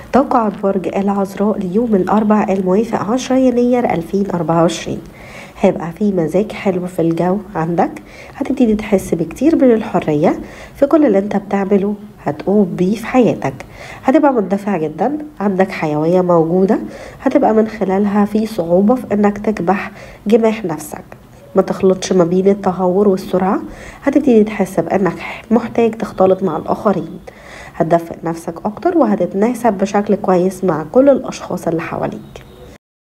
توقعات برج العذراء ليوم الأربع الموافق 10 يناير 2024 هيبقى في مزاج حلو في الجو عندك هتبتدي تحس بكتير من الحرية في كل اللي انت بتعمله هتقوم بيه في حياتك هتبقى مندفع جدا عندك حيوية موجودة هتبقى من خلالها في صعوبة في انك تكبح جماح نفسك ما تخلطش ما بين التهور والسرعة هتبتدي تحس بانك محتاج تختلط مع الاخرين هتدفق نفسك اكتر وهتتناسب بشكل كويس مع كل الاشخاص اللي حواليك